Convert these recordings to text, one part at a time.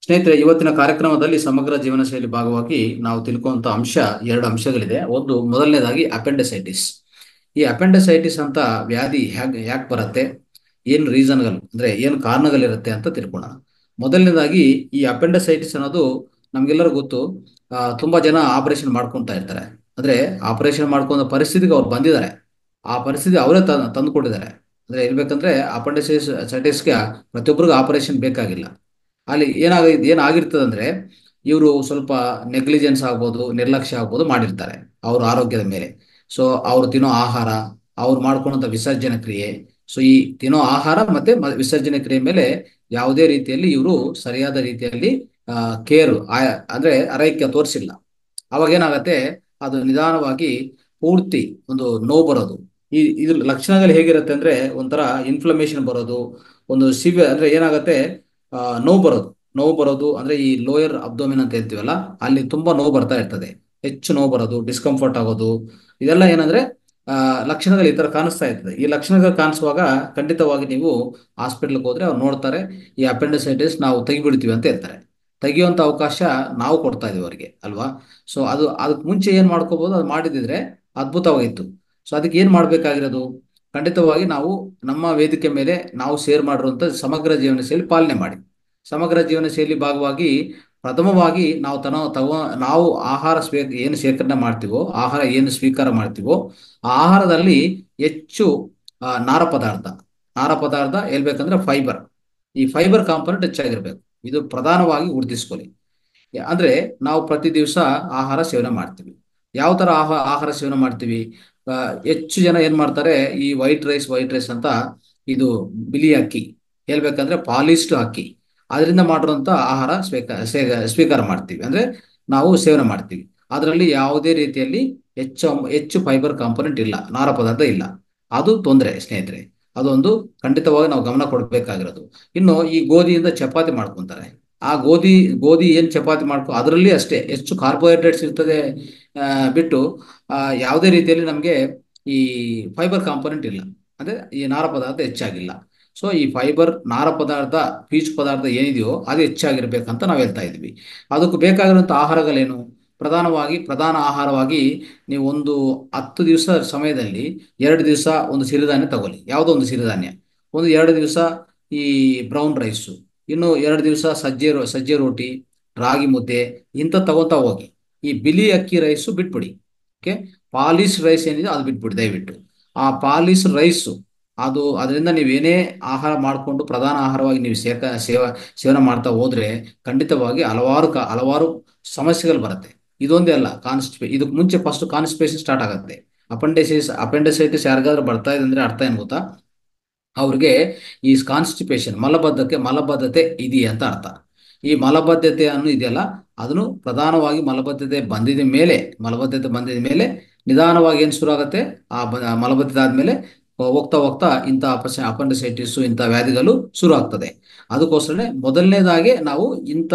ಸ್ನೇಹಿತರೆ ಇವತ್ತಿನ ಕಾರ್ಯಕ್ರಮದಲ್ಲಿ ಸಮಗ್ರ ಜೀವನ ಶೈಲಿ ಭಾಗವಾಗಿ ನಾವು ತಿಳ್ಕೊಂತ ಅಂಶ ಎರಡು ಅಂಶಗಳಿದೆ ಒಂದು ಮೊದಲನೇದಾಗಿ ಅಪೆಂಡಿಸೈಟಿಸ್ ಈ ಅಪೆಂಡಿಸೈಟಿಸ್ ಅಂತ ವ್ಯಾಧಿ ಹ್ಯಾಗ್ ಯಾಕೆ ಬರುತ್ತೆ ಏನ್ ರೀಸನ್ಗಳು ಅಂದ್ರೆ ಏನ್ ಕಾರಣಗಳಿರುತ್ತೆ ಅಂತ ತಿಳ್ಕೊಳ್ಳೋಣ ಮೊದಲನೇದಾಗಿ ಈ ಅಪೆಂಡಿಸೈಟಿಸ್ ಅನ್ನೋದು ನಮ್ಗೆಲ್ಲರೂ ಗೊತ್ತು ಆ, ತುಂಬಾ ಜನ ಆಪರೇಷನ್ ಮಾಡ್ಕೊಂತ ಇರ್ತಾರೆ ಅಂದ್ರೆ ಆಪರೇಷನ್ ಮಾಡ್ಕೊಂಡ ಪರಿಸ್ಥಿತಿಗೆ ಅವ್ರು ಬಂದಿದ್ದಾರೆ ಆ ಪರಿಸ್ಥಿತಿ ಅವರೇ ತಂದು ಕೊಟ್ಟಿದ್ದಾರೆ ಅಂದ್ರೆ ಇರ್ಬೇಕಂದ್ರೆ ಅಪೆಂಡಿಸೈಟಿಸ್ ಸೈಟಿಸ್ಗೆ ಪ್ರತಿಯೊಬ್ಬರಿಗೂ ಆಪರೇಷನ್ ಬೇಕಾಗಿಲ್ಲ ಅಲ್ಲಿ ಏನಾಗ ಏನಾಗಿರ್ತದೆ ಅಂದ್ರೆ ಇವರು ಸ್ವಲ್ಪ ನೆಗ್ಲಿಜೆನ್ಸ್ ಆಗ್ಬೋದು ನಿರ್ಲಕ್ಷ್ಯ ಆಗ್ಬೋದು ಮಾಡಿರ್ತಾರೆ ಅವ್ರ ಆರೋಗ್ಯದ ಮೇಲೆ ಸೊ ಅವ್ರು ತಿನ್ನೋ ಆಹಾರ ಅವ್ರು ಮಾಡ್ಕೊಂಡಂತ ವಿಸರ್ಜನೆ ಕ್ರಿಯೆ ಸೊ ಈ ತಿನ್ನೋ ಆಹಾರ ಮತ್ತೆ ಮ- ವಿಸರ್ಜನೆ ಕ್ರಿಯೆ ಮೇಲೆ ಯಾವುದೇ ರೀತಿಯಲ್ಲಿ ಇವರು ಸರಿಯಾದ ರೀತಿಯಲ್ಲಿ ಕೇರ್ ಅಂದ್ರೆ ಆರೈಕೆ ತೋರಿಸಿಲ್ಲ ಅವಾಗ ಏನಾಗತ್ತೆ ಅದು ನಿಧಾನವಾಗಿ ಪೂರ್ತಿ ಒಂದು ನೋವು ಬರೋದು ಈ ಇದ್ರ ಲಕ್ಷಣಗಳು ಹೇಗಿರುತ್ತೆ ಅಂದ್ರೆ ಒಂಥರ ಇನ್ಫ್ಲಮೇಷನ್ ಬರೋದು ಒಂದು ಸಿವಿ ಅಂದ್ರೆ ಏನಾಗತ್ತೆ ಆ, ನೋವು ಬರೋದು ನೋವು ಬರೋದು ಅಂದ್ರೆ ಈ ಲೋಯರ್ ಅಬ್ಡೋಮಿನ್ ಅಂತ ಹೇಳ್ತೀವಲ್ಲ ಅಲ್ಲಿ ತುಂಬಾ ನೋವು ಬರ್ತಾ ಇರ್ತದೆ ಹೆಚ್ಚು ನೋವು ಬರೋದು ಡಿಸ್ಕಂಫರ್ಟ್ ಆಗೋದು ಇದೆಲ್ಲ ಏನಂದ್ರೆ ಆ, ಲಕ್ಷಣಗಳು ಈ ತರ ಕಾಣಿಸ್ತಾ ಇರ್ತದೆ ಈ ಲಕ್ಷಣಗಳು ಕಾಣಿಸುವಾಗ ಖಂಡಿತವಾಗಿ ನೀವು ಹಾಸ್ಪಿಟ್ಲ್ಗೆ ಹೋದ್ರೆ ಅವ್ರು ನೋಡ್ತಾರೆ ಈ ಅಪೆಂಡಿಸೈಟಿಸ್ ನಾವು ತೆಗಿಬಿಡ್ತೀವಿ ಅಂತ ಹೇಳ್ತಾರೆ ತೆಗಿಯುವಂತ ಅವಕಾಶ ನಾವು ಕೊಡ್ತಾ ಇದೀವಿ ಅವರಿಗೆ ಅಲ್ವಾ ಸೊ ಅದು ಅದಕ್ಕೆ ಮುಂಚೆ ಏನ್ ಮಾಡ್ಕೋಬಹುದು ಅದು ಮಾಡಿದಿದ್ರೆ ಅದ್ಭುತವಾಗಿತ್ತು ಸೊ ಅದಕ್ಕೆ ಏನ್ ಮಾಡ್ಬೇಕಾಗಿರೋದು ಖಂಡಿತವಾಗಿ ನಾವು ನಮ್ಮ ವೇದಿಕೆ ಮೇಲೆ ನಾವು ಶೇರ್ ಮಾಡಿರುವಂತ ಸಮಗ್ರ ಜೀವನ ಶೈಲಿ ಪಾಲನೆ ಮಾಡಿ ಸಮಗ್ರ ಜೀವನ ಶೈಲಿ ಭಾಗವಾಗಿ ಪ್ರಥಮವಾಗಿ ನಾವು ತನ ತಗೋ ನಾವು ಆಹಾರ ಸ್ವೇ ಏನು ಶೇಖರಣೆ ಮಾಡ್ತೀವೋ ಆಹಾರ ಏನು ಸ್ವೀಕಾರ ಮಾಡ್ತೀವೋ ಆ ಆಹಾರದಲ್ಲಿ ಹೆಚ್ಚು ಆ, ನಾರ ಪದಾರ್ಥ ನಾರ ಪದಾರ್ಥ ಹೇಳ್ಬೇಕಂದ್ರೆ ಫೈಬರ್ ಈ ಫೈಬರ್ ಕಾಂಪೊನೆಂಟ್ ಹೆಚ್ಚಾಗಿರ್ಬೇಕು ಇದು ಪ್ರಧಾನವಾಗಿ ಗುರುತಿಸ್ಕೊಳ್ಳಿ ಯಾ- ಅಂದ್ರೆ ನಾವು ಪ್ರತಿ ದಿವಸ ಆಹಾರ ಸೇವನೆ ಮಾಡ್ತೀವಿ ಯಾವ ತರ ಆಹಾರ ಆಹಾರ ಸೇವನೆ ಮಾಡ್ತೀವಿ ಆ, ಹೆಚ್ಚು ಜನ ಏನ್ ಮಾಡ್ತಾರೆ ಈ ವೈಟ್ ರೈಸ್ ವೈಟ್ ರೈಸ್ ಅಂತ ಇದು ಬಿಳಿ ಅಕ್ಕಿ ಹೇಳ್ಬೇಕಂದ್ರೆ ಪಾಲಿಸ್ಡ್ ಅಕ್ಕಿ ಅದರಿಂದ ಮಾಡಿರುವಂತ ಆಹಾರ ಸ್ವೀಕಾರ ಸೇ- ಸ್ವೀಕಾರ ಮಾಡ್ತೀವಿ ಅಂದ್ರೆ ನಾವು ಸೇವನೆ ಮಾಡ್ತೀವಿ ಅದರಲ್ಲಿ ಯಾವುದೇ ರೀತಿಯಲ್ಲಿ ಹೆಚ್ಚು ಅಂಶ- ಹೆಚ್ಚು ಫೈಬರ್ ಕಾಂಪೊನೆಂಟ್ ಇಲ್ಲ ನಾರ ಪದಾರ್ಥ ಇಲ್ಲ ಅದು ತೊಂದರೆ ಸ್ನೇಹಿತರೆ ಅದೊಂದು ಖಂಡಿತವಾಗಿ ನಾವು ಗಮನ ಕೊಡಬೇಕಾಗಿರೋದು ಇನ್ನು ಈ ಗೋಧಿಯಿಂದ ಚಪಾತಿ ಮಾಡ್ಕೊಂತಾರೆ ಆ ಗೋಧಿ ಗೋಧಿ ಏನ್ ಚಪಾತಿ ಮಾಡ್ಕೊ ಅದರಲ್ಲಿ ಅಷ್ಟೇ ಹೆಚ್ಚು ಕಾರ್ಬೋಹೈಡ್ರೇಟ್ಸ್ ಇರ್ತದೆ ಆ, ಬಿಟ್ಟು ಆ, ಯಾವುದೇ ರೀತಿಯಲ್ಲಿ ನಮಗೆ ಈ ಫೈಬರ್ ಕಾಂಪೊನೆಂಟ್ ಇಲ್ಲ ಅಂದ್ರೆ ಈ ನಾರ ಪದಾರ್ಥ ಹೆಚ್ಚಾಗಿಲ್ಲ ಸೊ ಈ ಫೈಬರ್ ನಾರ ಪದಾರ್ಥ ಪೀಚ್ ಪದಾರ್ಥ ಏನಿದೆಯೋ ಅದು ಹೆಚ್ಚಾಗಿರ್ಬೇಕಂತ ನಾವು ಹೇಳ್ತಾ ಇದ್ವಿ ಅದಕ್ಕೆ ಬೇಕಾಗಿರುವಂಥ ಆಹಾರಗಳೇನು ಪ್ರಧಾನವಾಗಿ ಪ್ರಧಾನ ಆಹಾರವಾಗಿ ನೀವು ಒಂದು ಹತ್ತು ದಿವಸ ಸಮಯದಲ್ಲಿ ಎರಡು ದಿವಸ ಒಂದು ಸಿರಿಧಾನ್ಯ ತಗೊಳ್ಳಿ ಯಾವುದೋ ಒಂದು ಸಿರಿಧಾನ್ಯ ಒಂದು ಎರಡು ದಿವಸ ಈ ಬ್ರೌನ್ ರೈಸು ಇನ್ನು ಎರಡು ದಿವಸ ಸಜ್ಜೆ ರೋ ಸಜ್ಜೆ ರೋಟಿ ರಾಗಿ ಮುದ್ದೆ ಇಂಥ ತಗೋತಾ ಹೋಗಿ ಈ ಬಿಳಿ ಅಕ್ಕಿ ರೈಸು ಬಿಟ್ಬಿಡಿ ಓಕೆ ಪಾಲಿಶ್ ರೈಸ್ ಏನಿದೆ ಅದು ಬಿಟ್ಬಿಡಿ ದಯವಿಟ್ಟು ಆ ಪಾಲಿಶ್ ರೈಸು ಅದು ಅದರಿಂದ ನೀವೇನೇ ಆಹಾರ ಮಾಡಿಕೊಂಡು ಪ್ರಧಾನ ಆಹಾರವಾಗಿ ನೀವು ಸೇಕ ಸೇವ ಸೇವನೆ ಮಾಡ್ತಾ ಹೋದ್ರೆ ಖಂಡಿತವಾಗಿ ಹಲವಾರು ಕ ಹಲವಾರು ಸಮಸ್ಯೆಗಳು ಬರುತ್ತೆ ಇದೊಂದೇ ಅಲ್ಲ ಕಾನ್ಸ್ಟಿಪೇ ಇದಕ್ಕೆ ಮುಂಚೆ ಫಸ್ಟ್ ಕಾನ್ಸ್ಟಿಪೇಷನ್ ಸ್ಟಾರ್ಟ್ ಆಗುತ್ತೆ ಅಪೆಂಡಿಸೈಸ್ ಅಪೆಂಡಿಸೈಟಿಸ್ ಯಾರಿಗಾದ್ರೂ ಬರ್ತಾ ಇದೆ ಅಂದ್ರೆ ಅರ್ಥ ಏನ್ ಗೊತ್ತಾ ಅವ್ರಿಗೆ ಈ ಕಾನ್ಸ್ಟಿಪೇಷನ್ ಮಲಬದ್ಧತೆ ಮಲಬದ್ಧತೆ ಇದೆ ಅಂತ ಅರ್ಥ ಈ ಮಲಬದ್ಧತೆ ಅನ್ನೋ ಇದೆಯಲ್ಲ ಅದನ್ನು ಪ್ರಧಾನವಾಗಿ ಮಲಬದ್ಧತೆ ಬಂದಿದ ಮೇಲೆ ಮಲಬದ್ಧತೆ ಬಂದಿದ ಮೇಲೆ ನಿಧಾನವಾಗಿ ಏನು ಶುರು ಆಗುತ್ತೆ ಆ ಬ- ಮಲಬದ್ಧತೆ ಆದ್ಮೇಲೆ ಹೋಗ್ತಾ ಹೋಗ್ತಾ ಇಂಥ ಅಪಸ ಅಪೆಂಡಿಸೈಟಿಸ್ ಇಂಥ ವ್ಯಾಧಿಗಳು ಶುರು ಆಗ್ತದೆ ಅದಕ್ಕೋಸ್ಕರನೇ ಮೊದಲನೇದಾಗಿ ನಾವು ಇಂಥ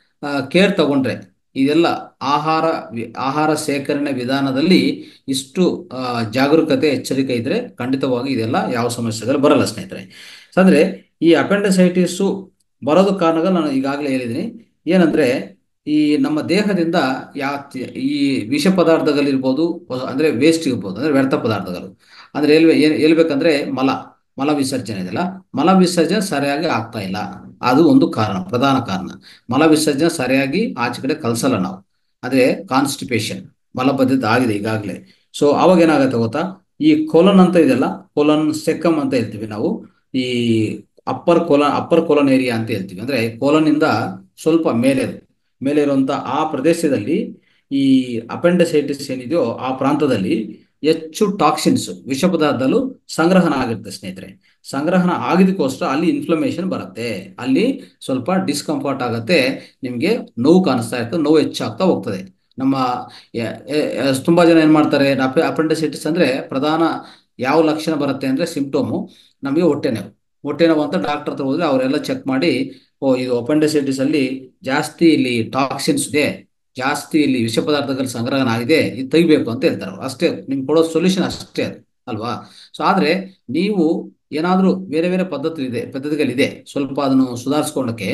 ಕೇರ್ ತಗೊಂಡ್ರೆ ಇದೆಲ್ಲ ಆಹಾರ ವಿ- ಆಹಾರ ಸೇಕರಣೆ ವಿಧಾನದಲ್ಲಿ ಇಷ್ಟು ಆ, ಜಾಗರೂಕತೆ ಎಚ್ಚರಿಕೆ ಇದ್ರೆ ಖಂಡಿತವಾಗಿ ಇದೆಲ್ಲ ಯಾವ ಸಮಸ್ಯೆಗಳು ಬರಲ್ಲ ಸ್ನೇಹಿತರೆ ಅಂದ್ರೆ ಈ ಅಪೆಂಡಿಸೈಟಿಸ್ ಬರೋದು ಕಾರಣಗಳು ನಾನು ಈಗಾಗಲೇ ಹೇಳಿದ್ದೀನಿ ಏನಂದ್ರೆ ಈ ನಮ್ಮ ದೇಹದಿಂದ ಯಾ ಈ ವಿಷ ಪದಾರ್ಥಗಳಿರ್ಬೋದು ಹೊಸ- ಅಂದ್ರೆ ವೇಸ್ಟ್ ಇರ್ಬೋದು ಅಂದ್ರೆ ವ್ಯರ್ಥ ಪದಾರ್ಥಗಳು ಅಂದ್ರೆ ಹೇಳ್ಬೇ ಏನ್ ಹೇಳ್ಬೇಕಂದ್ರೆ ಮಲ ಮಲ ವಿಸರ್ಜನೆ ಇದೆಯಲ್ಲ ಮಲ ವಿಸರ್ಜನೆ ಸರಿಯಾಗಿ ಆಗ್ತಾ ಇಲ್ಲ ಅದು ಒಂದು ಕಾರಣ ಪ್ರಧಾನ ಕಾರಣ ಮಲ ವಿಸರ್ಜನೆ ಸರಿಯಾಗಿ ಆಚೆ ಕಡೆ ಕಳ್ಸಲ್ಲ ನಾವು ಅಂದ್ರೆ ಕಾನ್ಸ್ಟಿಪೇಷನ್ ಮಲಬದ್ಧತೆ ಆಗಿದೆ ಈಗಾಗಲೇ ಸೊ ಅವಾಗ ಏನಾಗುತ್ತೆ ಗೊತ್ತಾ ಈ ಕೊಲನ್ ಅಂತ ಇದೆಯಲ್ಲ ಕೊಲನ್ ಸೆಕಮ್ ಅಂತ ಹೇಳ್ತೀವಿ ನಾವು ಈ upper colon upper colon area ಅಂತ ಹೇಳ್ತೀವಿ ಅಂದ್ರೆ colon ಇಂದ ಸ್ವಲ್ಪ ಮೇಲೆ ಮೇಲೆ ಇರುವಂತ ಆ ಪ್ರದೇಶದಲ್ಲಿ ಈ ಅಪೆಂಡಿಸೈಟಿಸ್ ಏನಿದೆಯೋ ಆ ಪ್ರಾಂತದಲ್ಲಿ ಹೆಚ್ಚು ಟಾಕ್ಸಿನ್ಸ್ ವಿಷ ಪದಾರ್ಥಗಳು ಸಂಗ್ರಹಣ ಆಗಿರುತ್ತೆ ಸ್ನೇಹಿತರೆ ಸಂಗ್ರಹಣ ಆಗಿದಕ್ಕೋಸ್ಕರ ಅಲ್ಲಿ ಇನ್ಫ್ಲಮೇಷನ್ ಬರುತ್ತೆ ಅಲ್ಲಿ ಸ್ವಲ್ಪ ಡಿಸ್ಕಂಫರ್ಟ್ ಆಗುತ್ತೆ ನಿಮಗೆ ನೋವು ಕಾಣಿಸ್ತಾ ಇರ್ತದೆ ನೋವು ಹೆಚ್ಚಾಗ್ತಾ ಹೋಗ್ತದೆ ನಮ್ಮ ಯ- ಯ- ಯ- ತುಂಬಾ ಜನ ಏನ್ ಮಾಡ್ತಾರೆ ಅಪೆಂಡಿಸೈಟಿಸ್ ಅಂದ್ರೆ ಪ್ರಧಾನ ಯಾವ ಲಕ್ಷಣ ಬರುತ್ತೆ ಅಂದ್ರೆ ಸಿಂಪ್ಟೋಮು ನಮಗೆ ಹೊಟ್ಟೆ ನೋವು ಹೊಟ್ಟೆ ನೋವು ಅಂತ ಡಾಕ್ಟರ್ ಹತ್ರ ಹೋದ್ರೆ ಅವರೆಲ್ಲ ಚೆಕ್ ಮಾಡಿ ಓ ಇದು ಅಪೆಂಡಿಸೈಟಿಸ್ ಅಲ್ಲಿ ಜಾಸ್ತಿ ಇಲ್ಲಿ ಟಾಕ್ಸಿನ್ಸ್ ಇದೆ ಜಾಸ್ತಿ ಇಲ್ಲಿ ವಿಷ ಪದಾರ್ಥಗಳ ಸಂಗ್ರಹಣ ಆಗಿದೆ ಇದು ತೆಗಿಬೇಕು ಅಂತ ಹೇಳ್ತಾರೆ ಅವ್ರು. ಅಷ್ಟೇ ನಿಮ್ಗೆ ಕೊಡೋ ಸೊಲ್ಯೂಷನ್ ಅಷ್ಟೇ ಅದು ಅಲ್ವಾ ಸೊ ಆದ್ರೆ ನೀವು ಏನಾದ್ರೂ ಬೇರೆ ಬೇರೆ ಪದ್ಧತಿ ಇದೆ ಪದ್ಧತಿಗಳಿದೆ ಸ್ವಲ್ಪ ಅದನ್ನು ಸುಧಾರಿಸ್ಕೊಳ್ಳೋಕೆ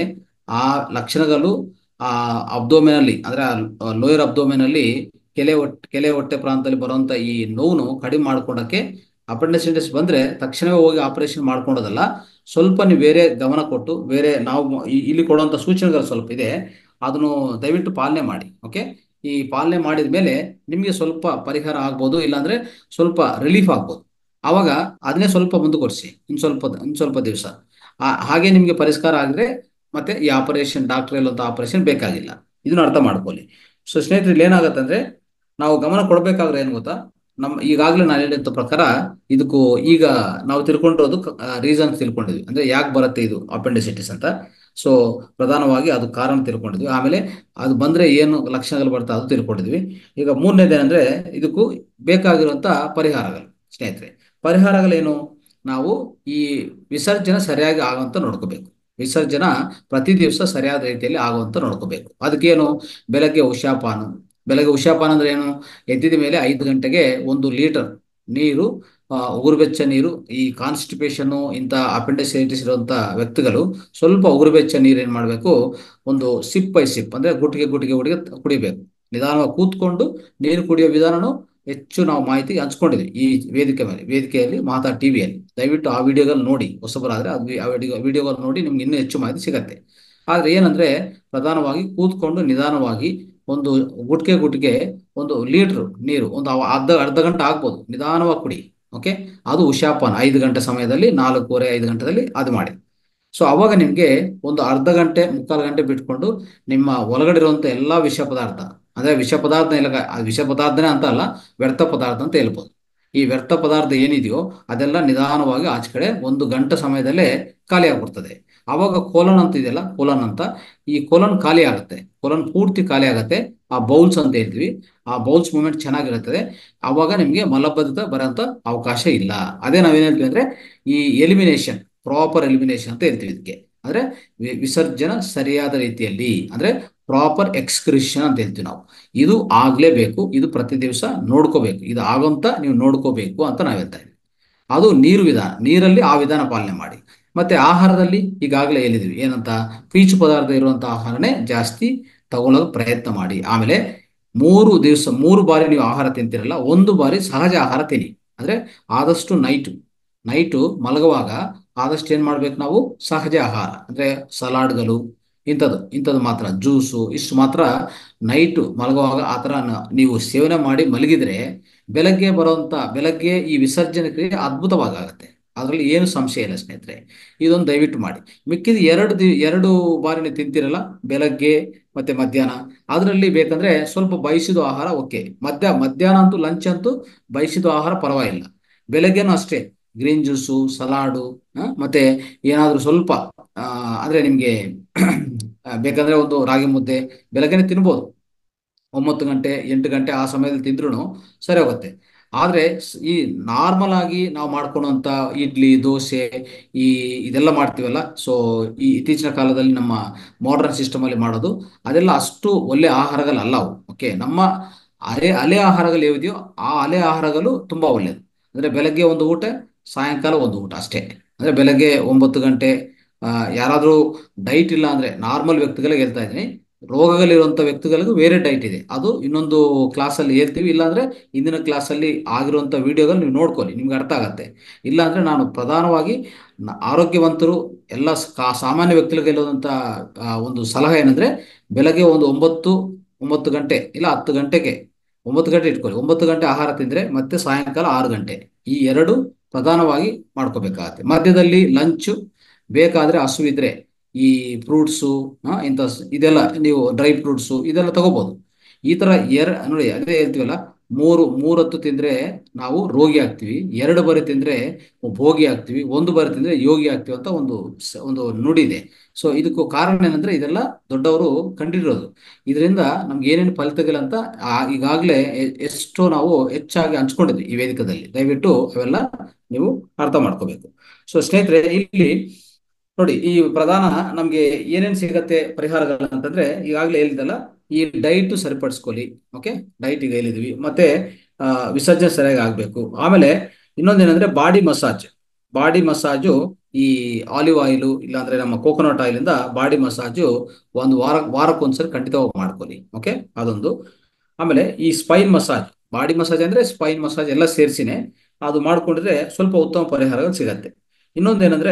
ಆ ಲಕ್ಷಣಗಳು ಆ ಅಬ್ಡೋಮೆನಲ್ಲಿ ಅಂದ್ರೆ ಲೋಯರ್ ಅಬ್ಡೋಮೆನಲ್ಲಿ ಕೆಲೆ ಹೊಟ್ಟೆ ಕೆಲೆ ಹೊಟ್ಟೆ ಪ್ರಾಂತದಲ್ಲಿ ಬರುವಂತ ಈ ನೋವನ್ನು ಕಡಿಮೆ ಮಾಡ್ಕೊಳಕ್ಕೆ ಅಪೆಂಡಿಸೈಟಿಸ್ ಬಂದ್ರೆ ತಕ್ಷಣವೇ ಹೋಗಿ ಆಪರೇಷನ್ ಮಾಡ್ಕೊಳೋದಲ್ಲ ಸ್ವಲ್ಪ ನೀವು ಬೇರೆ ಗಮನ ಕೊಟ್ಟು ಬೇರೆ ನಾವು ಈ- ಇಲ್ಲಿ ಕೊಡುವಂತ ಸೂಚನೆಗಳು ಸ್ವಲ್ಪ ಇದೆ ಅದನ್ನು ದಯವಿಟ್ಟು ಪಾಲನೆ ಮಾಡಿ ಓಕೆ ಈ ಪಾಲನೆ ಮಾಡಿದ ಮೇಲೆ ನಿಮಗೆ ಸ್ವಲ್ಪ ಪರಿಹಾರ ಆಗ್ಬೋದು ಇಲ್ಲಾಂದ್ರೆ ಸ್ವಲ್ಪ ರಿಲೀಫ್ ಆಗ್ಬೋದು ಆವಾಗ ಅದನ್ನೇ ಸ್ವಲ್ಪ ಮುಂದುವರಿಸಿ ಇನ್ ಸ್ವಲ್ಪ ಇನ್ ಸ್ವಲ್ಪ ದಿವಸ ಹಾಗೆ ನಿಮಗೆ ಪರಿಷ್ಕಾರ ಆಗಿದ್ರೆ ಮತ್ತೆ ಈ ಆಪರೇಷನ್ ಡಾಕ್ಟರ್ ಹೇಳುವಂತ ಆಪರೇಷನ್ ಬೇಕಾಗಿಲ್ಲ ಇದನ್ನ ಅರ್ಥ ಮಾಡ್ಕೊಳ್ಳಿ ಸೊ ಸ್ನೇಹಿತರೆ ಇಲ್ಲಿ ಏನಾಗುತ್ತೆ ಅಂದ್ರೆ ನಾವು ಗಮನ ಕೊಡ್ಬೇಕಾದ್ರೆ ಏನ್ ಗೊತ್ತಾ ನಮ್ಮ ಈಗಾಗಲೇ ನಾನು ಹೇಳಿದ ಪ್ರಕಾರ ಇದಕ್ಕೂ ಈಗ ನಾವು ತಿಳ್ಕೊಂಡಿರೋದು ರೀಸನ್ ತಿಳ್ಕೊಂಡಿದ್ವಿ ಅಂದ್ರೆ ಯಾಕೆ ಬರುತ್ತೆ ಇದು ಅಪೆಂಡಿಸೈಟಿಸ್ ಅಂತ ಸೊ ಪ್ರಧಾನವಾಗಿ ಅದು ಕಾರಣ ತಿಳ್ಕೊಂಡಿದ್ವಿ ಆಮೇಲೆ ಅದು ಬಂದ್ರೆ ಏನು ಲಕ್ಷಣಗಳು ಬರ್ತಾ ಅದು ತಿಳ್ಕೊಂಡಿದ್ವಿ ಈಗ ಮೂರನೇದೇನಂದ್ರೆ ಇದಕ್ಕೂ ಬೇಕಾಗಿರುವಂತ ಪರಿಹಾರಗಳು ಸ್ನೇಹಿತರೆ ಪರಿಹಾರಗಳೇನು ನಾವು ಈ ವಿಸರ್ಜನೆ ಸರಿಯಾಗಿ ಆಗುವಂತ ನೋಡ್ಕೋಬೇಕು ವಿಸರ್ಜನ ಪ್ರತಿ ದಿವಸ ಸರಿಯಾದ ರೀತಿಯಲ್ಲಿ ಆಗುವಂತ ನೋಡ್ಕೋಬೇಕು ಅದಕ್ಕೇನು ಬೆಳಗ್ಗೆ ಉಷಾಪಾನ ಬೆಳಗ್ಗೆ ಉಷಾಪಾನ ಅಂದ್ರೆ ಏನು ಎದ್ದಿದ ಮೇಲೆ ಐದು ಗಂಟೆಗೆ ಒಂದು ಲೀಟರ್ ನೀರು ಆ, ಉಗುರುಬೆಚ್ಚ ನೀರು ಈ ಕಾನ್ಸ್ಟಿಪೇಷನ್ ಇಂಥ ಅಪೆಂಡಿಸೈಟಿಸ್ ಇರುವಂತ ವ್ಯಕ್ತಿಗಳು ಸ್ವಲ್ಪ ಉಗುರುಬೆಚ್ಚ ನೀರು ಏನ್ ಮಾಡ್ಬೇಕು ಒಂದು ಸಿಪ್ ಬೈ ಸಿಪ್ ಅಂದ್ರೆ ಗುಟ್ಟಿಗೆ ಗುಟ್ಟಿಗೆ ಗುಟ್ಟಿಗೆ ಕುಡಿಬೇಕು ನಿಧಾನವಾಗಿ ಕೂತ್ಕೊಂಡು ನೀರು ಕುಡಿಯೋ ವಿಧಾನನು ಹೆಚ್ಚು ನಾವು ಮಾಹಿತಿ ಹಂಚ್ಕೊಂಡಿದ್ವಿ ಈ ವೇದಿಕೆ ಮೇಲೆ ವೇದಿಕೆಯಲ್ಲಿ ಮಾತಾ ಟಿವಿಯಲ್ಲಿ ದಯವಿಟ್ಟು ಆ ವಿಡಿಯೋಗಳು ನೋಡಿ ಹೊಸಬರಾದ್ರೆ ಅದು ಆ ವಿಡಿಯೋ ವಿಡಿಯೋಗಳು ನೋಡಿ ನಿಮ್ಗೆ ಇನ್ನೂ ಹೆಚ್ಚು ಮಾಹಿತಿ ಸಿಗತ್ತೆ ಆದ್ರೆ ಏನಂದ್ರೆ ಪ್ರಧಾನವಾಗಿ ಕೂತ್ಕೊಂಡು ನಿಧಾನವಾಗಿ ಒಂದು ಗುಟ್ಕೆ ಗುಟ್ಗೆ ಒಂದು ಲೀಟರ್ ನೀರು ಒಂದು ಅವ- ಅರ್ಧ ಅರ್ಧ ಗಂಟೆ ಆಗ್ಬೋದು ನಿಧಾನವಾಗಿ ಕುಡಿ ಓಕೆ ಅದು ಉಷಾಪಾನ ಐದು ಗಂಟೆ ಸಮಯದಲ್ಲಿ ನಾಲ್ಕೂವರೆ ಐದು ಗಂಟೆದಲ್ಲಿ ಅದು ಮಾಡಿ ಸೊ ಅವಾಗ ನಿಮ್ಗೆ ಒಂದು ಅರ್ಧ ಗಂಟೆ ಮುಕ್ಕಾಲು ಗಂಟೆ ಬಿಟ್ಕೊಂಡು ನಿಮ್ಮ ಒಳಗಡೆ ಇರುವಂತ ಎಲ್ಲಾ ವಿಷ ಪದಾರ್ಥ ಅಂದ್ರೆ ವಿಷ ಪದಾರ್ಥ ಇಲ್ಲ ಅದು ವಿಷ ಪದಾರ್ಥನೇ ಅಂತ ಅಲ್ಲ ವ್ಯರ್ಥ ಪದಾರ್ಥ ಅಂತ ಹೇಳ್ಬೋದು ಈ ವ್ಯರ್ಥ ಪದಾರ್ಥ ಏನಿದೆಯೋ ಅದೆಲ್ಲ ನಿಧಾನವಾಗಿ ಆಚೆ ಕಡೆ ಒಂದು ಗಂಟೆ ಸಮಯದಲ್ಲೇ ಖಾಲಿ ಆಗ್ಬಿಡ್ತದೆ ಅವಾಗ ಕೋಲನ್ ಅಂತ ಇದೆಯಲ್ಲ ಕೋಲನ್ ಅಂತ ಈ ಕೋಲನ್ ಖಾಲಿ ಆಗುತ್ತೆ ಕೋಲನ್ ಪೂರ್ತಿ ಖಾಲಿ ಆಗುತ್ತೆ ಆ ಬೌಲ್ಸ್ ಅಂತ ಹೇಳ್ತೀವಿ ಆ ಬೌಲ್ಸ್ ಮೂವ್ಮೆಂಟ್ ಚೆನ್ನಾಗಿರುತ್ತದೆ ಅವಾಗ ನಿಮ್ಗೆ ಮಲಬದ್ಧತೆ ಬರೋಂಥ ಅವಕಾಶ ಇಲ್ಲ ಅದೇ ನಾವೇನ್ ಹೇಳ್ತೀವಿ ಅಂದ್ರೆ ಈ ಎಲಿಮಿನೇಷನ್ ಪ್ರಾಪರ್ ಎಲಿಮಿನೇಷನ್ ಅಂತ ಹೇಳ್ತೀವಿ ಇದಕ್ಕೆ ಅಂದ್ರೆ ವಿ- ವಿಸರ್ಜನ ಸರಿಯಾದ ರೀತಿಯಲ್ಲಿ ಅಂದ್ರೆ ಪ್ರಾಪರ್ ಎಕ್ಸ್ಕ್ರಿಷನ್ ಅಂತ ಹೇಳ್ತೀವಿ ನಾವು ಇದು ಆಗ್ಲೇಬೇಕು ಇದು ಪ್ರತಿ ದಿವಸ ನೋಡ್ಕೋಬೇಕು ಇದು ಆಗೋಂತ ನೀವು ನೋಡ್ಕೋಬೇಕು ಅಂತ ನಾವ್ ಹೇಳ್ತಾ ಇದ್ದೀವಿ ಅದು ನೀರು ವಿಧಾನ ನೀರಲ್ಲಿ ಆ ವಿಧಾನ ಪಾಲನೆ ಮಾಡಿ ಮತ್ತೆ ಆಹಾರದಲ್ಲಿ ಈಗಾಗಲೇ ಹೇಳಿದ್ವಿ ಏನಂತ ಪೀಚು ಪದಾರ್ಥ ಇರುವಂತ ಆಹಾರನೇ ಜಾಸ್ತಿ ತಗೊಳ್ಳೋಕೆ ಪ್ರಯತ್ನ ಮಾಡಿ ಆಮೇಲೆ ಮೂರು ದಿವಸ ಮೂರು ಬಾರಿ ನೀವು ಆಹಾರ ತಿಂತಿರಲ್ಲ ಒಂದು ಬಾರಿ ಸಹಜ ಆಹಾರ ತಿನ್ನಿ ಅಂದ್ರೆ ಆದಷ್ಟು ನೈಟು ನೈಟು ಮಲಗುವಾಗ ಆದಷ್ಟು ಏನ್ ಮಾಡ್ಬೇಕು ನಾವು ಸಹಜ ಆಹಾರ ಅಂದ್ರೆ ಸಲಾಡ್ಗಳು ಇಂಥದ್ದು ಇಂಥದ್ದು ಮಾತ್ರ ಜ್ಯೂಸು ಇಷ್ಟು ಮಾತ್ರ ನೈಟು ಮಲಗುವಾಗ ಆ ಥರ ನ- ನೀವು ಸೇವನೆ ಮಾಡಿ ಮಲಗಿದ್ರೆ ಬೆಳಗ್ಗೆ ಬರುವಂತ ಬೆಳಗ್ಗೆ ಈ ವಿಸರ್ಜನೆ ಕ್ರಿಯೆ ಅದ್ಭುತವಾಗಿ ಆಗುತ್ತೆ ಅದರಲ್ಲಿ ಏನು ಸಂಶಯ ಇಲ್ಲ ಸ್ನೇಹಿತರೆ ಇದೊಂದು ದಯವಿಟ್ಟು ಮಾಡಿ ಮಿಕ್ಕಿದ ಎರಡು ದಿ ಎರಡು ಬಾರಿ ನೀವು ತಿಂತಿರಲ್ಲ ಬೆಳಗ್ಗೆ ಮತ್ತೆ ಮಧ್ಯಾಹ್ನ ಅದರಲ್ಲಿ ಬೇಕಂದ್ರೆ ಸ್ವಲ್ಪ ಬಯಸಿದ ಆಹಾರ ಓಕೆ ಮಧ್ಯ ಮಧ್ಯಾಹ್ನ ಅಂತೂ ಲಂಚ್ ಅಂತೂ ಬಯಸಿದ ಆಹಾರ ಪರವಾಗಿಲ್ಲ ಬೆಳಗ್ಗೆನೂ ಅಷ್ಟೇ ಗ್ರೀನ್ ಜ್ಯೂಸು ಸಲಾಡು ಆ, ಮತ್ತೆ ಏನಾದರೂ ಸ್ವಲ್ಪ ಆ, ಅಂದ್ರೆ ನಿಮ್ಗೆ ಆ, ಬೇಕಂದ್ರೆ ಒಂದು ರಾಗಿ ಮುದ್ದೆ ಬೆಳಗ್ಗೆನೆ ತಿನ್ಬೋದು ಒಂಬತ್ತು ಗಂಟೆ ಎಂಟು ಗಂಟೆ ಆ ಸಮಯದಲ್ಲಿ ತಿಂದ್ರೂ ಸರಿ ಹೋಗುತ್ತೆ ಆದ್ರೆ ಸ್- ಈ ನಾರ್ಮಲ್ ಆಗಿ ನಾವು ಮಾಡ್ಕೊಳ್ಳುವಂತ ಇಡ್ಲಿ ದೋಸೆ ಈ ಇದೆಲ್ಲ ಮಾಡ್ತೀವಲ್ಲ ಸೊ ಈ ಇತ್ತೀಚಿನ ಕಾಲದಲ್ಲಿ ನಮ್ಮ ಮಾಡರ್ನ್ ಸಿಸ್ಟಮ್ ಅಲ್ಲಿ ಮಾಡೋದು ಅದೆಲ್ಲ ಅಷ್ಟು ಒಳ್ಳೆ ಆಹಾರಗಳಲ್ಲ ಅವು ಓಕೆ ನಮ್ಮ ಅಲೆ ಅಲೆ ಆಹಾರಗಳು ಯಾವಿದೆಯೋ ಆ ಅಲೆ ಆಹಾರಗಳು ತುಂಬಾ ಒಳ್ಳೇದು ಅಂದ್ರೆ ಬೆಳಗ್ಗೆ ಒಂದು ಊಟ ಸಾಯಂಕಾಲ ಒಂದು ಊಟ ಅಷ್ಟೇ ಅಂದ್ರೆ ಬೆಳಗ್ಗೆ ಒಂಬತ್ತು ಗಂಟೆ ಆ, ಯಾರಾದ್ರೂ ಡೈಟ್ ಇಲ್ಲ ಅಂದ್ರೆ ನಾರ್ಮಲ್ ವ್ಯಕ್ತಿಗಳಿಗೆ ಹೇಳ್ತಾ ಇದ್ದೀನಿ ರೋಗಗಳಿರುವಂತ ವ್ಯಕ್ತಿಗಳಿಗೂ ಬೇರೆ ಡೈಟ್ ಇದೆ ಅದು ಇನ್ನೊಂದು ಕ್ಲಾಸಲ್ಲಿ ಹೇಳ್ತೀವಿ ಇಲ್ಲಾಂದ್ರೆ ಇಂದಿನ ಕ್ಲಾಸಲ್ಲಿ ಆಗಿರುವಂತ ವಿಡಿಯೋಗಳು ನೀವು ನೋಡ್ಕೊಳ್ಳಿ ನಿಮ್ಗೆ ಅರ್ಥ ಆಗತ್ತೆ ಇಲ್ಲಾಂದ್ರೆ ನಾನು ಪ್ರಧಾನವಾಗಿ ನ- ಆರೋಗ್ಯವಂತರು ಎಲ್ಲ ಸ- ಕಾ- ಸಾಮಾನ್ಯ ವ್ಯಕ್ತಿಗಳಿಗೆ ಹೇಳುವಂತ ಆ, ಒಂದು ಸಲಹೆ ಏನಂದ್ರೆ ಬೆಳಗ್ಗೆ ಒಂದು ಒಂಬತ್ತು ಒಂಬತ್ತು ಗಂಟೆ ಇಲ್ಲ ಹತ್ತು ಗಂಟೆಗೆ ಒಂಬತ್ತು ಗಂಟೆ ಇಟ್ಕೊಳ್ಳಿ ಒಂಬತ್ತು ಗಂಟೆ ಆಹಾರ ತಿಂದ್ರೆ ಮತ್ತೆ ಸಾಯಂಕಾಲ ಆರು ಗಂಟೆ ಈ ಎರಡು ಪ್ರಧಾನವಾಗಿ ಮಾಡ್ಕೋಬೇಕಾಗತ್ತೆ ಮಧ್ಯದಲ್ಲಿ ಲಂಚ್ ಬೇಕಾದ್ರೆ ಹಸುವಿದ್ರೆ ಈ ಫ್ರೂಟ್ಸು ಇಂಥ ಸ್- ಇದೆಲ್ಲ ನೀವು ಡ್ರೈ ಫ್ರೂಟ್ಸು ಇದೆಲ್ಲ ತಗೋಬಹುದು ಈ ತರ ಎರ ನೋಡಿ ಅದೇ ಹೇಳ್ತೀವಲ್ಲ ಮೂರು ಮೂರತ್ತು ತಿಂದ್ರೆ ನಾವು ರೋಗಿ ಆಗ್ತೀವಿ ಎರಡು ಬಾರಿ ತಿಂದ್ರೆ ಭೋಗಿ ಆಗ್ತೀವಿ ಒಂದು ಬಾರಿ ತಿಂದ್ರೆ ಯೋಗಿ ಆಗ್ತೀವಿ ಅಂತ ಒಂದು ಸ- ಒಂದು ನುಡಿ ಇದೆ ಸೊ ಇದಕ್ಕೂ ಕಾರಣ ಏನಂದ್ರೆ ಇದೆಲ್ಲ ದೊಡ್ಡವರು ಕಂಡಿರೋದು ಇದರಿಂದ ನಮ್ಗೆ ಏನೇನು ಫಲಿತಗಳಂತ ಆ- ಈಗಾಗಲೇ ಎ- ಎಷ್ಟೋ ನಾವು ಹೆಚ್ಚಾಗಿ ಹಂಚ್ಕೊಂಡಿದ್ವಿ ಈ ವೇದಿಕೆದಲ್ಲಿ ದಯವಿಟ್ಟು ಅವೆಲ್ಲ ನೀವು ಅರ್ಥ ಮಾಡ್ಕೋಬೇಕು ಸೊ ಸ್ನೇಹಿತರೆ ಇಲ್ಲಿ ನೋಡಿ ಈ ಪ್ರಧಾನ ನಮ್ಗೆ ಏನೇನ್ ಸಿಗತ್ತೆ ಪರಿಹಾರಗಳು ಅಂತಂದ್ರೆ ಈಗಾಗಲೇ ಹೇಳಿದಲ್ಲ ಈ ಡೈಟ್ ಸರಿಪಡಿಸ್ಕೊಳ್ಳಿ ಓಕೆ ಡೈಟ್ ಈಗ ಹೇಳಿದ್ವಿ ಮತ್ತೆ ಆ, ವಿಸರ್ಜನೆ ಸರಿಯಾಗಿ ಆಗ್ಬೇಕು ಆಮೇಲೆ ಇನ್ನೊಂದೇನಂದ್ರೆ ಬಾಡಿ ಮಸಾಜ್ ಬಾಡಿ ಮಸಾಜು ಈ ಆಲಿವ್ ಆಯಿಲು ಇಲ್ಲಾಂದ್ರೆ ನಮ್ಮ ಕೋಕೋನಟ್ ಆಯಿಲ್ ಇಂದ ಬಾಡಿ ಮಸಾಜು ಒಂದು ವಾರ ವಾರಕ್ಕೊಂದ್ಸರಿ ಖಂಡಿತವಾಗಿ ಮಾಡ್ಕೊಳ್ಳಿ ಓಕೆ ಅದೊಂದು ಆಮೇಲೆ ಈ ಸ್ಪೈನ್ ಮಸಾಜ್ ಬಾಡಿ ಮಸಾಜ್ ಅಂದ್ರೆ ಸ್ಪೈನ್ ಮಸಾಜ್ ಎಲ್ಲ ಸೇರಿಸಿನೇ ಅದು ಮಾಡ್ಕೊಂಡಿದ್ರೆ ಸ್ವಲ್ಪ ಉತ್ತಮ ಪರಿಹಾರಗಳು ಸಿಗತ್ತೆ ಇನ್ನೊಂದೇನಂದ್ರೆ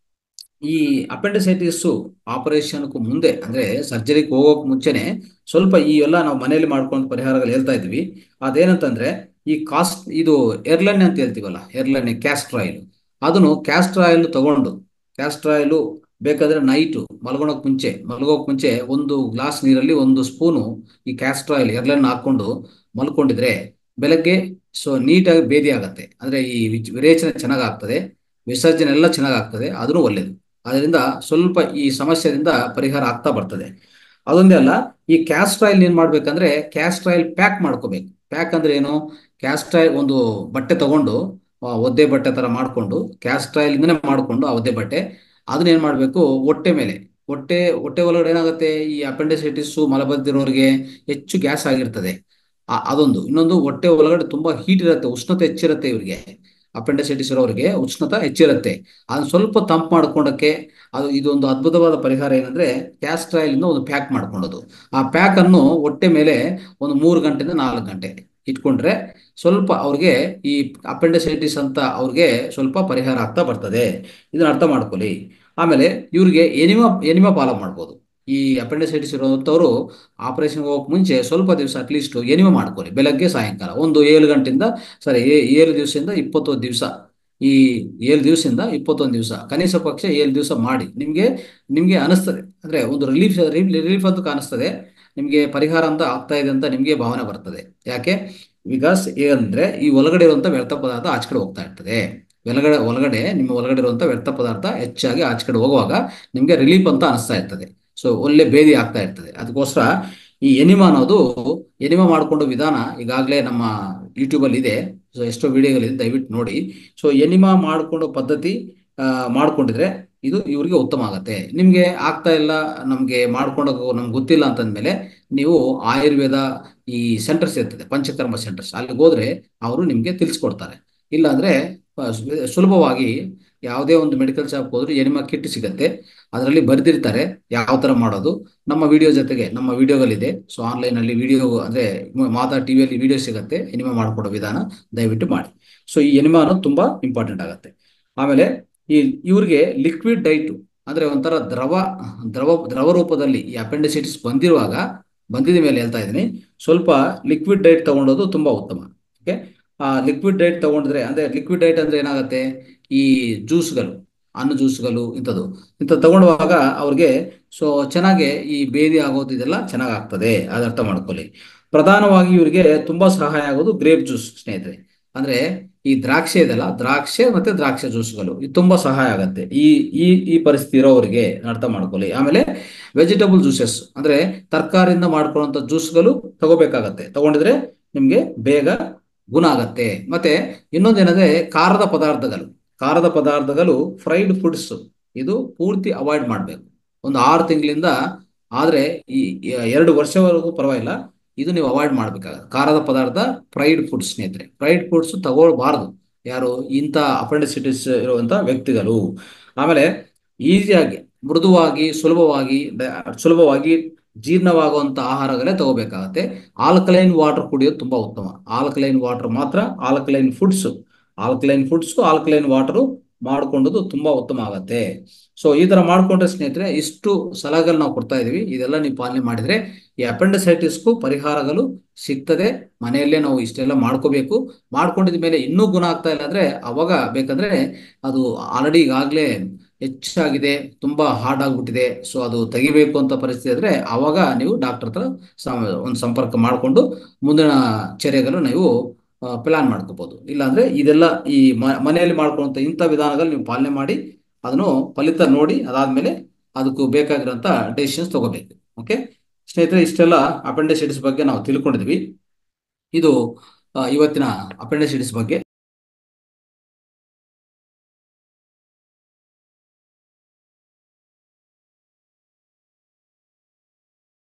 ಈ ಅಪೆಂಡಿಸೈಟಿಸ್ ಆಪರೇಷನ್ಗೂ ಮುಂದೆ ಅಂದ್ರೆ ಸರ್ಜರಿಗೆ ಹೋಗೋಕ್ ಮುಂಚೆನೆ ಸ್ವಲ್ಪ ಈ ಎಲ್ಲ ನಾವು ಮನೆಯಲ್ಲಿ ಮಾಡ್ಕೊಂಡು ಪರಿಹಾರಗಳು ಹೇಳ್ತಾ ಇದ್ವಿ ಅದೇನಂತಂದ್ರೆ ಈ ಕಾಸ್ಟ್ ಇದು ಎರ್ಲೆಣ್ಣೆ ಅಂತ ಹೇಳ್ತೀವಲ್ಲ ಎರ್ಲೆಣ್ಣೆ ಕ್ಯಾಸ್ಟ್ರ್ ಆಯಿಲ್ ಅದನ್ನು ಕ್ಯಾಸ್ಟ್ರ್ ಆಯಿಲ್ ತಗೊಂಡು ಕ್ಯಾಸ್ಟ್ರ್ ಆಯಿಲ್ ಬೇಕಾದ್ರೆ ನೈಟು ಮಲ್ಗೊಳಕ್ ಮುಂಚೆ ಮಲ್ಗೋಕ್ ಮುಂಚೆ ಒಂದು ಗ್ಲಾಸ್ ನೀರಲ್ಲಿ ಒಂದು ಸ್ಪೂನು ಈ ಕ್ಯಾಸ್ಟ್ರ್ ಆಯಿಲ್ ಎರ್ಲೆಣ್ಣೆ ಹಾಕೊಂಡು ಮಲ್ಕೊಂಡಿದ್ರೆ ಬೆಳಗ್ಗೆ ಸೊ ನೀಟಾಗಿ ಭೇದಿ ಆಗತ್ತೆ ಅಂದ್ರೆ ಈ ವಿಚ್- ವಿರೇಚನೆ ಚೆನ್ನಾಗ್ ಆಗ್ತದೆ ವಿಸರ್ಜನೆ ಎಲ್ಲ ಚೆನ್ನಾಗ್ ಆಗ್ತದೆ ಅದನ್ನು ಒಳ್ಳೇದು ಅದರಿಂದ ಸ್ವಲ್ಪ ಈ ಸಮಸ್ಯೆದಿಂದ ಪರಿಹಾರ ಆಗ್ತಾ ಬರ್ತದೆ ಅದೊಂದೇ ಅಲ್ಲ ಈ ಕ್ಯಾಸ್ಟ್ರ್ ಆಯಿಲ್ ಏನ್ ಮಾಡ್ಬೇಕಂದ್ರೆ ಕ್ಯಾಸ್ಟ್ರ್ ಆಯಿಲ್ ಪ್ಯಾಕ್ ಮಾಡ್ಕೋಬೇಕು ಪ್ಯಾಕ್ ಅಂದ್ರೆ ಏನು ಕ್ಯಾಸ್ಟ್ರ್ ಆಯಿಲ್ ಒಂದು ಬಟ್ಟೆ ತಗೊಂಡು ಆ, ಒದ್ದೆ ಬಟ್ಟೆ ತರ ಮಾಡ್ಕೊಂಡು ಕ್ಯಾಸ್ಟ್ರ್ ಆಯಿಲ್ ಇಂದನೇ ಮಾಡ್ಕೊಂಡು ಆ ಒದ್ದೆ ಬಟ್ಟೆ ಅದನ್ನ ಏನ್ ಮಾಡ್ಬೇಕು ಹೊಟ್ಟೆ ಮೇಲೆ ಹೊಟ್ಟೆ ಹೊಟ್ಟೆ ಒಳಗಡೆ ಏನಾಗುತ್ತೆ ಈ ಅಪೆಂಡಿಸೈಟಿಸ್ ಮಲಬದ್ಧರೋರಿಗೆ ಹೆಚ್ಚು ಗ್ಯಾಸ್ ಆಗಿರ್ತದೆ ಆ- ಅದೊಂದು ಇನ್ನೊಂದು ಹೊಟ್ಟೆ ಒಳಗಡೆ ತುಂಬಾ ಹೀಟ್ ಇರುತ್ತೆ ಉಷ್ಣತೆ ಹೆಚ್ಚಿರುತ್ತೆ ಇವರಿಗೆ ಅಪೆಂಡಿಸೈಟಿಸ್ ಇರೋರಿಗೆ ಉಷ್ಣತೆ ಹೆಚ್ಚಿರುತ್ತೆ ಅದನ್ನ ಸ್ವಲ್ಪ ತಂಪು ಮಾಡ್ಕೊಂಡಕ್ಕೆ ಅದು ಇದೊಂದು ಅದ್ಭುತವಾದ ಪರಿಹಾರ ಏನಂದ್ರೆ ಕ್ಯಾಸ್ಟ್ರ್ ಆಯಿಲ್ ಇಂದ ಒಂದು ಪ್ಯಾಕ್ ಮಾಡ್ಕೊಳ್ಳೋದು ಆ ಪ್ಯಾಕ್ ಅನ್ನು ಹೊಟ್ಟೆ ಮೇಲೆ ಒಂದು ಮೂರು ಗಂಟೆಯಿಂದ ನಾಲ್ಕು ಗಂಟೆ ಇಟ್ಕೊಂಡ್ರೆ ಸ್ವಲ್ಪ ಅವ್ರಿಗೆ ಈ ಅಪೆಂಡಿಸೈಟಿಸ್ ಅಂತ ಅವ್ರಿಗೆ ಸ್ವಲ್ಪ ಪರಿಹಾರ ಆಗ್ತಾ ಬರ್ತದೆ ಇದನ್ನ ಅರ್ಥ ಮಾಡ್ಕೊಳ್ಳಿ ಆಮೇಲೆ ಇವ್ರಿಗೆ ಎನಿಮಾ ಎನಿಮಾ ಫಾಲೋ ಮಾಡ್ಬೋದು ಈ ಅಪೆಂಡಿಸೈಟಿಸ್ ಇರುವಂಥವ್ರು ಆಪರೇಷನ್ ಹೋಗಕ್ ಮುಂಚೆ ಸ್ವಲ್ಪ ದಿವಸ ಅಟ್ಲೀಸ್ಟ್ ಎನಿಮಾ ಮಾಡ್ಕೊಳ್ಳಿ ಬೆಳಗ್ಗೆ ಸಾಯಂಕಾಲ ಒಂದು ಏಳು ಗಂಟೆಯಿಂದ ಸಾರಿ ಏಳು ದಿವಸದಿಂದ ಇಪ್ಪತ್ತೊಂದು ದಿವಸ ಈ ಏಳು ದಿವಸದಿಂದ ಇಪ್ಪತ್ತೊಂದು ದಿವಸ ಕನಿಷ್ಠ ಪಕ್ಷ ಏಳು ದಿವಸ ಮಾಡಿ ನಿಮ್ಗೆ ನಿಮ್ಗೆ ಅನಿಸ್ತದೆ ಅಂದ್ರೆ ಒಂದು ರಿಲೀಫ್ ರಿಲೀಫ್ ಅಂತ ಕಾಣಿಸ್ತದೆ ನಿಮ್ಗೆ ಪರಿಹಾರ ಅಂತ ಆಗ್ತಾ ಇದೆ ಅಂತ ನಿಮ್ಗೆ ಭಾವನೆ ಬರ್ತದೆ ಯಾಕೆ ಬಿಕಾಸ್ ಏನಂದ್ರೆ ಈ ಒಳಗಡೆ ಇರುವಂತ ವ್ಯರ್ಥ ಪದಾರ್ಥ ಆಚೆ ಕಡೆ ಹೋಗ್ತಾ ಇರ್ತದೆ ಒಳಗಡೆ ಒಳಗಡೆ ನಿಮ್ಮ ಒಳಗಡೆ ಇರುವಂತ ವ್ಯರ್ಥ ಪದಾರ್ಥ ಹೆಚ್ಚಾಗಿ ಆಚೆ ಕಡೆ ಹೋಗುವಾಗ ನಿಮ್ಗೆ ರಿಲೀಫ್ ಅಂತ ಅನಿಸ್ತಾ ಇರ್ತದೆ ಸೊ ಒಳ್ಳೆ ಭೇದಿ ಆಗ್ತಾ ಇರ್ತದೆ ಅದಕ್ಕೋಸ್ಕರ ಈ ಎನಿಮಾ ಅನ್ನೋದು ಎನಿಮಾ ಮಾಡಿಕೊಂಡು ವಿಧಾನ ಈಗಾಗಲೇ ನಮ್ಮ ಯೂಟ್ಯೂಬ್ ಅಲ್ಲಿ ಇದೆ ಸೊ ಎಷ್ಟೋ ವಿಡಿಯೋಗಳಿದೆ ದಯವಿಟ್ಟು ನೋಡಿ ಸೊ ಎನಿಮಾ ಮಾಡಿಕೊಂಡು ಪದ್ಧತಿ ಆ, ಮಾಡ್ಕೊಂಡಿದ್ರೆ ಇದು ಇವ್ರಿಗೆ ಉತ್ತಮ ಆಗತ್ತೆ ನಿಮ್ಗೆ ಆಗ್ತಾ ಇಲ್ಲ ನಮ್ಗೆ ಮಾಡ್ಕೊಂಡು ನಮ್ಗೆ ಗೊತ್ತಿಲ್ಲ ಅಂತಂದ್ಮೇಲೆ ನೀವು ಆಯುರ್ವೇದ ಈ ಸೆಂಟರ್ಸ್ ಇರ್ತದೆ ಪಂಚಕರ್ಮ ಸೆಂಟರ್ಸ್ ಅಲ್ಲಿಗೆ ಹೋದ್ರೆ ಅವರು ನಿಮ್ಗೆ ತಿಳಿಸ್ಕೊಡ್ತಾರೆ ಇಲ್ಲ ಅಂದ್ರೆ ಆ, ಸು- ಸುಲಭವಾಗಿ ಯಾವುದೇ ಒಂದು ಮೆಡಿಕಲ್ ಶಾಪ್ ಹೋದ್ರೆ ಎನಿಮಾ ಕಿಟ್ ಸಿಗತ್ತೆ ಅದರಲ್ಲಿ ಬರೆದಿರ್ತಾರೆ ಯಾವ ತರ ಮಾಡೋದು ನಮ್ಮ ವಿಡಿಯೋ ಜೊತೆಗೆ ನಮ್ಮ ವಿಡಿಯೋಗಳಿದೆ ಸೊ ಆನ್ಲೈನ್ ಅಲ್ಲಿ ವಿಡಿಯೋ ಅಂದ್ರೆ ಮ- ಮಾತಾ ಟಿವಿಯಲ್ಲಿ ವಿಡಿಯೋ ಸಿಗತ್ತೆ ಎನಿಮಾ ಮಾಡ್ಕೊಡೋ ವಿಧಾನ ದಯವಿಟ್ಟು ಮಾಡಿ ಸೊ ಈ ಎನಿಮಾ ಅನ್ನೋದು ತುಂಬಾ ಇಂಪಾರ್ಟೆಂಟ್ ಆಗುತ್ತೆ ಆಮೇಲೆ ಈ ಇವ್ರಿಗೆ ಲಿಕ್ವಿಡ್ ಡೈಟ್ ಅಂದ್ರೆ ಒಂಥರ ದ್ರವ ದ್ರವ ದ್ರವ ರೂಪದಲ್ಲಿ ಈ ಅಪೆಂಡಿಸೈಟಿಸ್ ಬಂದಿರುವಾಗ ಬಂದಿದ ಮೇಲೆ ಹೇಳ್ತಾ ಇದ್ದೀನಿ ಸ್ವಲ್ಪ ಲಿಕ್ವಿಡ್ ಡೈಟ್ ತಗೊಂಡೋದು ತುಂಬಾ ಉತ್ತಮ ಓಕೆ ಆ ಲಿಕ್ವಿಡ್ ಡೈಟ್ ತಗೊಂಡಿದ್ರೆ ಅಂದ್ರೆ ಲಿಕ್ವಿಡ್ ಡೈಟ್ ಅಂದ್ರೆ ಏನಾಗುತ್ತೆ ಈ ಜ್ಯೂಸ್ಗಳು ಹಣ್ಣು ಜ್ಯೂಸ್ಗಳು ಇಂಥದ್ದು ಇಂಥ ತಗೊಳ್ಳುವಾಗ ಅವ್ರಿಗೆ ಸೊ ಚೆನ್ನಾಗಿ ಈ ಬೇದಿ ಆಗೋದು ಇದೆಲ್ಲ ಚೆನ್ನಾಗಿ ಆಗ್ತದೆ ಅದು ಅರ್ಥ ಮಾಡ್ಕೊಳ್ಳಿ ಪ್ರಧಾನವಾಗಿ ಇವರಿಗೆ ತುಂಬಾ ಸಹಾಯ ಆಗೋದು ಗ್ರೇಪ್ ಜ್ಯೂಸ್ ಸ್ನೇಹಿತರೆ ಅಂದ್ರೆ ಈ ದ್ರಾಕ್ಷೆ ಇದೆಲ್ಲ ದ್ರಾಕ್ಷೆ ಮತ್ತೆ ದ್ರಾಕ್ಷೆ ಜ್ಯೂಸ್ಗಳು ಇದು ತುಂಬಾ ಸಹಾಯ ಆಗುತ್ತೆ ಈ ಈ ಈ ಪರಿಸ್ಥಿತಿ ಇರೋರಿಗೆ ಅರ್ಥ ಮಾಡ್ಕೊಳ್ಳಿ ಆಮೇಲೆ ವೆಜಿಟಬಲ್ ಜ್ಯೂಸಸ್ ಅಂದ್ರೆ ತರಕಾರಿಯಿಂದ ಮಾಡ್ಕೊಳ್ಳುವಂತ ಜ್ಯೂಸ್ಗಳು ತಗೋಬೇಕಾಗತ್ತೆ ತಗೊಂಡಿದ್ರೆ ನಿಮ್ಗೆ ಬೇಗ ಗುಣ ಆಗತ್ತೆ ಮತ್ತೆ ಇನ್ನೊಂದೇನಂದ್ರೆ ಖಾರದ ಪದಾರ್ಥಗಳು ಖಾರದ ಪದಾರ್ಥಗಳು ಫ್ರೈಡ್ ಫುಡ್ಸ್ ಇದು ಪೂರ್ತಿ ಅವಾಯ್ಡ್ ಮಾಡ್ಬೇಕು ಒಂದು ಆರು ತಿಂಗಳಿಂದ ಆದ್ರೆ ಈ ಈ ಎರಡು ವರ್ಷವರೆಗೂ ಪರವಾಗಿಲ್ಲ ಇದು ನೀವು ಅವಾಯ್ಡ್ ಮಾಡ್ಬೇಕಾಗತ್ತೆ ಖಾರದ ಪದಾರ್ಥ ಫ್ರೈಡ್ ಫುಡ್ಸ್ ಸ್ನೇಹಿತರೆ ಫ್ರೈಡ್ ಫುಡ್ಸ್ ತಗೊಳ್ಬಾರ್ದು ಯಾರು ಇಂಥ ಅಪೆಂಡಿಸಿಟಿಸ್ ಇರುವಂತ ವ್ಯಕ್ತಿಗಳು ಆಮೇಲೆ ಈಸಿಯಾಗಿ ಮೃದುವಾಗಿ ಸುಲಭವಾಗಿ ಡ- ಸುಲಭವಾಗಿ ಜೀರ್ಣವಾಗುವಂತ ಆಹಾರಗಳೇ ತಗೋಬೇಕಾಗತ್ತೆ ಆಲ್ಕಲೈನ್ ವಾಟರ್ ಕುಡಿಯೋದು ತುಂಬಾ ಉತ್ತಮ ಆಲ್ಕಲೈನ್ ವಾಟರ್ ಮಾತ್ರ alkaline foods alkaline foods alkaline water ಮಾಡ್ಕೊಂಡದು ತುಂಬಾ ಉತ್ತಮ ಆಗತ್ತೆ ಸೊ ಈ ತರ ಮಾಡ್ಕೊಂಡ್ರೆ ಸ್ನೇಹಿತರೆ ಇಷ್ಟು ಸಲಹೆಗಳು ನಾವು ಕೊಡ್ತಾ ಇದೀವಿ ಇದೆಲ್ಲ ನೀವು ಪಾಲನೆ ಮಾಡಿದ್ರೆ ಈ ಅಪೆಂಡಿಸೈಟಿಸ್ಗೂ ಪರಿಹಾರಗಳು ಸಿಗ್ತದೆ ಮನೆಯಲ್ಲೇ ನಾವು ಇಷ್ಟೆಲ್ಲ ಮಾಡ್ಕೋಬೇಕು ಮಾಡ್ಕೊಂಡಿದ ಮೇಲೆ ಇನ್ನೂ ಗುಣ ಆಗ್ತಾ ಇಲ್ಲ ಅಂದ್ರೆ ಅವಾಗ ಬೇಕಂದ್ರೆ ಅದು ಆಲ್ರೆಡಿ ಈಗಾಗಲೇ ಹೆಚ್ಚಾಗಿದೆ ತುಂಬಾ ಹಾರ್ಡ್ ಆಗ್ಬಿಟ್ಟಿದೆ ಸೊ ಅದು ತೆಗಿಬೇಕು ಅಂತ ಪರಿಸ್ಥಿತಿ ಇದ್ರೆ ಅವಾಗ ನೀವು ಡಾಕ್ಟರ್ ಹತ್ರ ಸಂ- ಒಂದು ಸಂಪರ್ಕ ಮಾಡಿಕೊಂಡು ಮುಂದಿನ ಚರ್ಯಗಳು ನೀವು ಪ್ಲಾನ್ ಮಾಡ್ಕೋಬಹುದು ಇಲ್ಲಾಂದ್ರೆ ಇದೆಲ್ಲ ಈ ಮ- ಮನೆಯಲ್ಲಿ ಮಾಡ್ಕೊಳ್ಳುವಂತ ಇಂಥ ವಿಧಾನಗಳು ನೀವು ಪಾಲನೆ ಮಾಡಿ ಅದನ್ನು ಫಲಿತ ನೋಡಿ ಅದಾದ್ಮೇಲೆ ಅದಕ್ಕೂ ಬೇಕಾಗಿರೋಂಥ ಡೆಸಿಷನ್ಸ್ ತಗೋಬೇಕು ಓಕೆ ಸ್ನೇಹಿತರೆ ಇಷ್ಟೆಲ್ಲ ಅಪೆಂಡಿಸೈಟಿಸ್ ಬಗ್ಗೆ ನಾವು ತಿಳ್ಕೊಂಡಿದ್ವಿ ಇದು ಆ, ಇವತ್ತಿನ ಅಪೆಂಡಿಸೈಟಿಸ್ ಬಗ್ಗೆ